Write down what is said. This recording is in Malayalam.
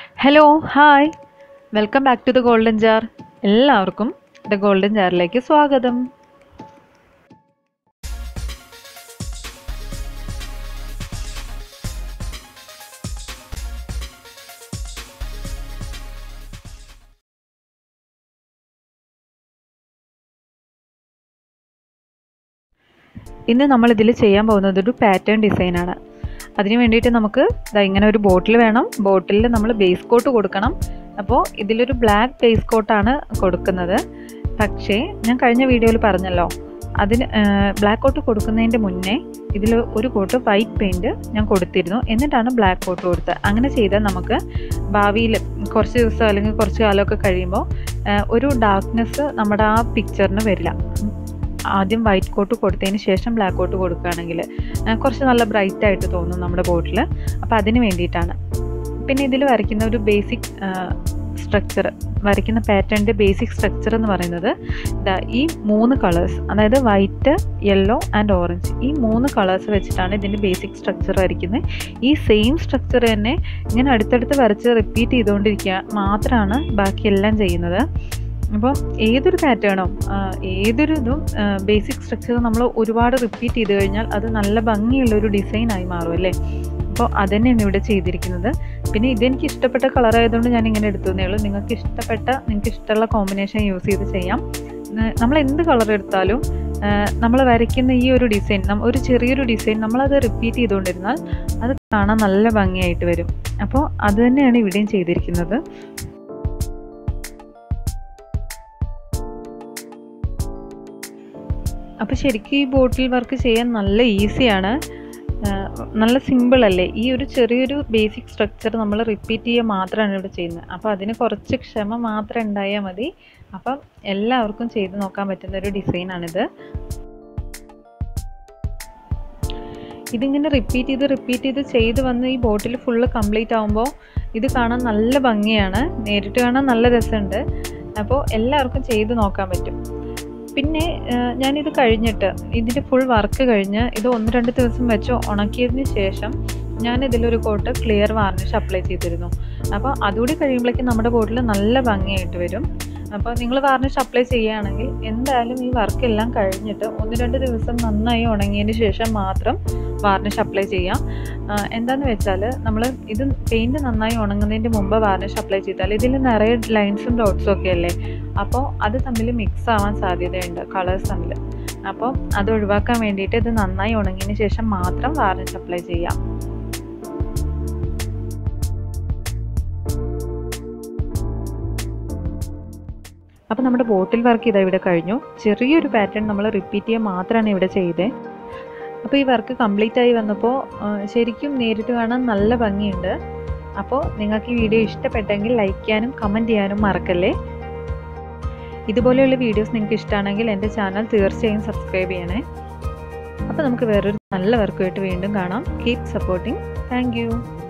hello hi welcome back to the golden jar എല്ലാവർക്കും ദ ഗോൾഡൻ ജാറിലേക്ക് സ്വാഗതം ഇന്ന് നമ്മൾ ഇതിൽ ചെയ്യാൻ പോകുന്നത് ഒരു പാറ്റേൺ ഡിസൈനാണ് അതിന് വേണ്ടിയിട്ട് നമുക്ക് ദാ ഇങ്ങനെ ഒരു ബോട്ടിൽ വേണം ബോട്ടിലിൽ നമ്മൾ ബേസ് കോട്ട് കൊടുക്കണം അപ്പോൾ ഇതിലൊരു ബ്ലാക്ക് ബേസ് കോട്ടാണ് കൊടുക്കുന്നത് പക്ഷേ ഞാൻ കഴിഞ്ഞ വീഡിയോയിൽ പറഞ്ഞല്ലോ അതിന് ബ്ലാക്ക് കോട്ട് കൊടുക്കുന്നതിൻ്റെ മുന്നേ ഇതിൽ ഒരു കോട്ട് വൈറ്റ് പെയിൻറ്റ് ഞാൻ കൊടുത്തിരുന്നു എന്നിട്ടാണ് ബ്ലാക്ക് കോട്ട് കൊടുത്തത് അങ്ങനെ ചെയ്താൽ നമുക്ക് ഭാവിയിൽ കുറച്ച് ദിവസം അല്ലെങ്കിൽ കുറച്ച് കാലമൊക്കെ കഴിയുമ്പോൾ ഒരു ഡാർക്ക്നെസ് നമ്മുടെ ആ പിക്ചറിന് വരില്ല ആദ്യം വൈറ്റ് കോട്ട് കൊടുത്തതിന് ശേഷം ബ്ലാക്ക് കോട്ട് കൊടുക്കുകയാണെങ്കിൽ കുറച്ച് നല്ല ബ്രൈറ്റ് ആയിട്ട് തോന്നും നമ്മുടെ ബോട്ടിൽ അപ്പോൾ അതിന് വേണ്ടിയിട്ടാണ് പിന്നെ ഇതിൽ വരയ്ക്കുന്ന ഒരു ബേസിക് സ്ട്രക്ചർ വരയ്ക്കുന്ന പാറ്റേണിൻ്റെ ബേസിക് സ്ട്രക്ചർ എന്ന് പറയുന്നത് ഇതാ ഈ മൂന്ന് കളേഴ്സ് അതായത് വൈറ്റ് യെല്ലോ ആൻഡ് ഓറഞ്ച് ഈ മൂന്ന് കളേഴ്സ് വെച്ചിട്ടാണ് ഇതിൻ്റെ ബേസിക് സ്ട്രക്ചർ വരയ്ക്കുന്നത് ഈ സെയിം സ്ട്രക്ചർ തന്നെ ഇങ്ങനെ അടുത്തടുത്ത് വരച്ച് റിപ്പീറ്റ് ചെയ്തുകൊണ്ടിരിക്കുക മാത്രമാണ് ബാക്കിയെല്ലാം ചെയ്യുന്നത് അപ്പോൾ ഏതൊരു പാറ്റേണും ഏതൊരു ഇതും ബേസിക് സ്ട്രക്ചർ നമ്മൾ ഒരുപാട് റിപ്പീറ്റ് ചെയ്ത് കഴിഞ്ഞാൽ അത് നല്ല ഭംഗിയുള്ളൊരു ഡിസൈനായി മാറും അല്ലേ അപ്പോൾ അതുതന്നെയാണ് ഇവിടെ ചെയ്തിരിക്കുന്നത് പിന്നെ ഇതെനിക്ക് ഇഷ്ടപ്പെട്ട കളർ ആയതുകൊണ്ട് ഞാൻ ഇങ്ങനെ എടുത്തു തന്നേ ഉള്ളൂ നിങ്ങൾക്ക് ഇഷ്ടപ്പെട്ട നിങ്ങൾക്ക് ഇഷ്ടമുള്ള കോമ്പിനേഷൻ യൂസ് ചെയ്ത് ചെയ്യാം നമ്മൾ എന്ത് കളർ എടുത്താലും നമ്മൾ വരയ്ക്കുന്ന ഈ ഒരു ഡിസൈൻ ഒരു ചെറിയൊരു ഡിസൈൻ നമ്മളത് റിപ്പീറ്റ് ചെയ്തുകൊണ്ടിരുന്നാൽ അത് കാണാൻ നല്ല ഭംഗിയായിട്ട് വരും അപ്പോൾ അത് തന്നെയാണ് ഇവിടെയും ചെയ്തിരിക്കുന്നത് അപ്പോൾ ശരിക്കും ഈ ബോട്ടിൽ വർക്ക് ചെയ്യാൻ നല്ല ഈസിയാണ് നല്ല സിമ്പിൾ അല്ലേ ഈ ഒരു ചെറിയൊരു ബേസിക് സ്ട്രക്ചർ നമ്മൾ റിപ്പീറ്റ് ചെയ്യുക മാത്രമാണ് ഇവിടെ ചെയ്യുന്നത് അപ്പോൾ അതിന് കുറച്ച് ക്ഷമ മാത്രം ഉണ്ടായാൽ മതി അപ്പം എല്ലാവർക്കും ചെയ്ത് നോക്കാൻ പറ്റുന്ന ഒരു ഡിസൈനാണിത് ഇതിങ്ങനെ റിപ്പീറ്റ് ചെയ്ത് റിപ്പീറ്റ് ചെയ്ത് ചെയ്ത് വന്ന് ഈ ബോട്ടിൽ ഫുള്ള് കംപ്ലീറ്റ് ആകുമ്പോൾ ഇത് കാണാൻ നല്ല ഭംഗിയാണ് നേരിട്ട് കാണാൻ നല്ല രസമുണ്ട് അപ്പോൾ എല്ലാവർക്കും ചെയ്ത് നോക്കാൻ പറ്റും പിന്നെ ഞാനിത് കഴിഞ്ഞിട്ട് ഇതിൻ്റെ ഫുൾ വർക്ക് കഴിഞ്ഞ് ഇത് ഒന്ന് രണ്ട് ദിവസം വെച്ച് ഉണക്കിയതിന് ശേഷം ഞാൻ ഇതിലൊരു കോട്ട് ക്ലിയർ വാർണിഷ് അപ്ലൈ ചെയ്തിരുന്നു അപ്പോൾ അതുകൂടി കഴിയുമ്പോഴേക്കും നമ്മുടെ ബോട്ടിൽ നല്ല ഭംഗിയായിട്ട് വരും അപ്പോൾ നിങ്ങൾ വാർണിഷ് അപ്ലൈ ചെയ്യുകയാണെങ്കിൽ എന്തായാലും ഈ വർക്ക് എല്ലാം കഴിഞ്ഞിട്ട് ഒന്ന് രണ്ട് ദിവസം നന്നായി ഉണങ്ങിയതിന് ശേഷം മാത്രം വാർണിഷ് അപ്ലൈ ചെയ്യാം എന്താന്ന് വെച്ചാൽ നമ്മൾ ഇത് പെയിൻറ് നന്നായി ഉണങ്ങുന്നതിൻ്റെ മുമ്പ് വാർണിഷ് അപ്ലൈ ചെയ്താൽ ഇതിൽ നിറയെ ലൈൻസും ഡോട്ട്സും ഒക്കെ അല്ലേ അപ്പോൾ അത് തമ്മിൽ മിക്സ് ആവാൻ സാധ്യതയുണ്ട് കളേഴ്സ് തമ്മിൽ അപ്പോൾ അത് ഒഴിവാക്കാൻ വേണ്ടിയിട്ട് ഇത് നന്നായി ഉണങ്ങിയതിന് ശേഷം മാത്രം വാർണിഷ് അപ്ലൈ ചെയ്യാം അപ്പോൾ നമ്മുടെ ബോട്ടിൽ വർക്ക് ഇതാ ഇവിടെ കഴിഞ്ഞു ചെറിയൊരു പാറ്റേൺ നമ്മൾ റിപ്പീറ്റ് ചെയ്യുക മാത്രമാണ് ഇവിടെ ചെയ്തത് അപ്പോൾ ഈ വർക്ക് കംപ്ലീറ്റ് ആയി വന്നപ്പോൾ ശരിക്കും നേരിട്ട് കാണാൻ നല്ല ഭംഗിയുണ്ട് അപ്പോൾ നിങ്ങൾക്ക് ഈ വീഡിയോ ഇഷ്ടപ്പെട്ടെങ്കിൽ ലൈക്ക് ചെയ്യാനും കമൻറ്റ് ചെയ്യാനും മറക്കല്ലേ ഇതുപോലെയുള്ള വീഡിയോസ് നിങ്ങൾക്ക് ഇഷ്ടമാണെങ്കിൽ എൻ്റെ ചാനൽ തീർച്ചയായും സബ്സ്ക്രൈബ് ചെയ്യണേ അപ്പോൾ നമുക്ക് വേറൊരു നല്ല വർക്കുമായിട്ട് വീണ്ടും കാണാം കീപ് സപ്പോർട്ടിങ് താങ്ക്